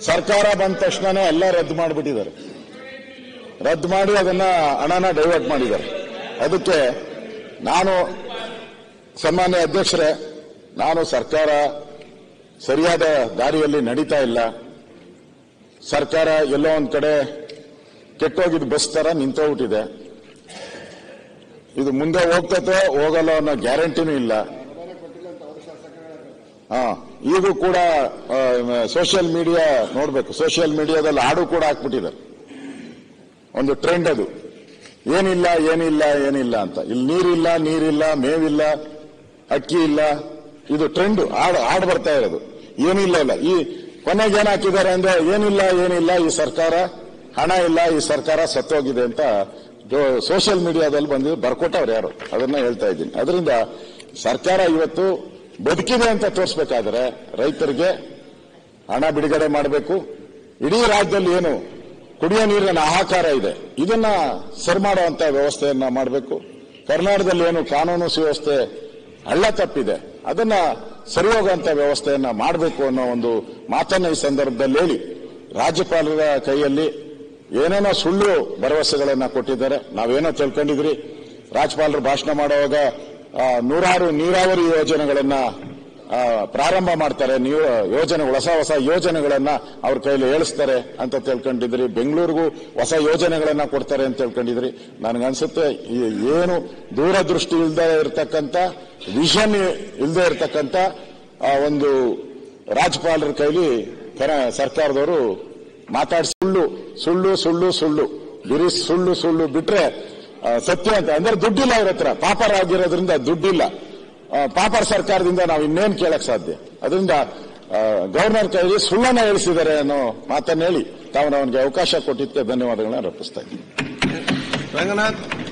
ಸರ್ಕಾರ ಬಂದ ತಕ್ಷಣನೇ ಎಲ್ಲ ರದ್ದು ಮಾಡಿಬಿಟ್ಟಿದ್ದಾರೆ ರದ್ದು ಮಾಡಿ ಅದನ್ನ ಹಣನ ಡೈವರ್ಟ್ ಮಾಡಿದ್ದಾರೆ ಅದಕ್ಕೆ ನಾನು ಸನ್ಮಾನ್ಯ ಅಧ್ಯಕ್ಷರೇ ನಾನು ಸರ್ಕಾರ ಸರಿಯಾದ ದಾರಿಯಲ್ಲಿ ನಡೀತಾ ಇಲ್ಲ ಸರ್ಕಾರ ಎಲ್ಲೋ ಒಂದ್ ಕಡೆ ಕೆಟ್ಟೋಗಿದ್ ಬಸ್ ತರ ನಿಂತೋಗ್ಬಿಟ್ಟಿದೆ ಇದು ಮುಂದೆ ಹೋಗ್ತತೋ ಹೋಗಲ್ಲ ಅನ್ನೋ ಗ್ಯಾರಂಟಿನೂ ಇಲ್ಲ ಹಾ ಈಗೂ ಕೂಡ ಸೋಷಿಯಲ್ ಮೀಡಿಯಾ ನೋಡ್ಬೇಕು ಸೋಷಿಯಲ್ ಮೀಡಿಯಾದಲ್ಲಿ ಹಾಡು ಕೂಡ ಹಾಕ್ಬಿಟ್ಟಿದ್ದಾರೆ ಒಂದು ಟ್ರೆಂಡ್ ಅದು ಏನಿಲ್ಲ ಏನಿಲ್ಲ ಏನಿಲ್ಲ ಅಂತ ಇಲ್ಲಿ ನೀರಿಲ್ಲ ನೀರಿಲ್ಲ ಮೇವಿಲ್ಲ ಅಕ್ಕಿ ಇಲ್ಲ ಇದು ಟ್ರೆಂಡ್ ಹಾಡು ಹಾಡು ಬರ್ತಾ ಇರೋದು ಏನಿಲ್ಲ ಇಲ್ಲ ಈ ಕೊನೆಗೆ ಏನ್ ಹಾಕಿದ್ದಾರೆ ಅಂದ್ರೆ ಏನಿಲ್ಲ ಏನಿಲ್ಲ ಈ ಸರ್ಕಾರ ಹಣ ಇಲ್ಲ ಈ ಸರ್ಕಾರ ಸತ್ತೋಗಿದೆ ಅಂತ ಸೋಷಿಯಲ್ ಮೀಡಿಯಾದಲ್ಲಿ ಬಂದು ಬರ್ಕೊಟ್ಟವ್ರು ಯಾರು ಅದನ್ನ ಹೇಳ್ತಾ ಇದ್ದೀನಿ ಅದರಿಂದ ಸರ್ಕಾರ ಇವತ್ತು ಬದುಕಿದೆ ಅಂತ ತೋರಿಸಬೇಕಾದ್ರೆ ರೈತರಿಗೆ ಹಣ ಬಿಡುಗಡೆ ಮಾಡಬೇಕು ಇಡೀ ರಾಜ್ಯದಲ್ಲಿ ಏನು ಕುಡಿಯೋ ನೀರಿನ ಹಾಹಾಕಾರ ಇದೆ ಇದನ್ನ ಸರಿ ಮಾಡುವಂತ ವ್ಯವಸ್ಥೆಯನ್ನ ಮಾಡಬೇಕು ಕರ್ನಾಟಕದಲ್ಲಿ ಏನು ಕಾನೂನು ಸುವ್ಯವಸ್ಥೆ ಹಳ್ಳ ತಪ್ಪಿದೆ ಅದನ್ನ ಸರಿ ಹೋಗುವಂತ ವ್ಯವಸ್ಥೆಯನ್ನ ಮಾಡಬೇಕು ಅನ್ನೋ ಒಂದು ಮಾತನ್ನ ಈ ಸಂದರ್ಭದಲ್ಲಿ ಹೇಳಿ ರಾಜ್ಯಪಾಲರ ಕೈಯಲ್ಲಿ ಏನೇನೋ ಸುಳ್ಳು ಭರವಸೆಗಳನ್ನ ಕೊಟ್ಟಿದ್ದಾರೆ ನಾವೇನೋ ತಿಳ್ಕೊಂಡಿದ್ರಿ ರಾಜ್ಯಪಾಲರು ಭಾಷಣ ಮಾಡುವಾಗ ಆ, ನೂರಾರು ನೀರಾವರಿ ಯೋಜನೆಗಳನ್ನ ಆ, ಪ್ರಾರಂಭ ಮಾಡ್ತಾರೆ ನೀವು ಯೋಜನೆ ಹೊಸ ಹೊಸ ಯೋಜನೆಗಳನ್ನ ಅವ್ರ ಕೈಲಿ ಹೇಳಿಸ್ತಾರೆ ಅಂತ ತಿಳ್ಕೊಂಡಿದ್ರಿ ಬೆಂಗಳೂರಿಗೂ ಹೊಸ ಯೋಜನೆಗಳನ್ನ ಕೊಡ್ತಾರೆ ಅಂತ ತಿಳ್ಕೊಂಡಿದ್ರಿ ನನಗನ್ಸುತ್ತೆ ಈ ಏನು ದೂರದೃಷ್ಟಿ ಇಲ್ಲದೆ ಇರತಕ್ಕಂತ ವಿಷನ್ ಇಲ್ಲದೆ ಇರತಕ್ಕಂತ ಆ ಒಂದು ರಾಜ್ಯಪಾಲರ ಕೈಲಿ ಕರ ಸರ್ಕಾರದವರು ಮಾತಾಡಿ ಸುಳ್ಳು ಸುಳ್ಳು ಸುಳ್ಳು ಸುಳ್ಳು ಬಿರಿ ಸುಳ್ಳು ಸುಳ್ಳು ಬಿಟ್ರೆ ಆ, ಸತ್ಯ ಅಂತ ಅಂದ್ರೆ ದುಡ್ಡಿಲ್ಲ ಅವ್ರ ಹತ್ರ ಪಾಪರ್ ಆಗಿರೋದ್ರಿಂದ ದುಡ್ಡಿಲ್ಲ ಆ, ಪಾಪರ್ ಸರ್ಕಾರದಿಂದ ನಾವು ಇನ್ನೇನ್ ಕೇಳಕ್ ಸಾಧ್ಯ ಅದರಿಂದ ಆ, ಗವರ್ನರ್ ಕೈಲಿ ಸುಳ್ಳನ್ನ ಹೇಳಿಸಿದ್ದಾರೆ ಅನ್ನೋ ಮಾತನ್ನ ಹೇಳಿ ತಾವು ಅವನಿಗೆ ಅವಕಾಶ ಕೊಟ್ಟಿದ್ದಕ್ಕೆ ಧನ್ಯವಾದಗಳನ್ನ ಅರ್ಪಿಸ್ತಾ ಇದ್ದೀನಿ ರಂಗನಾಥ್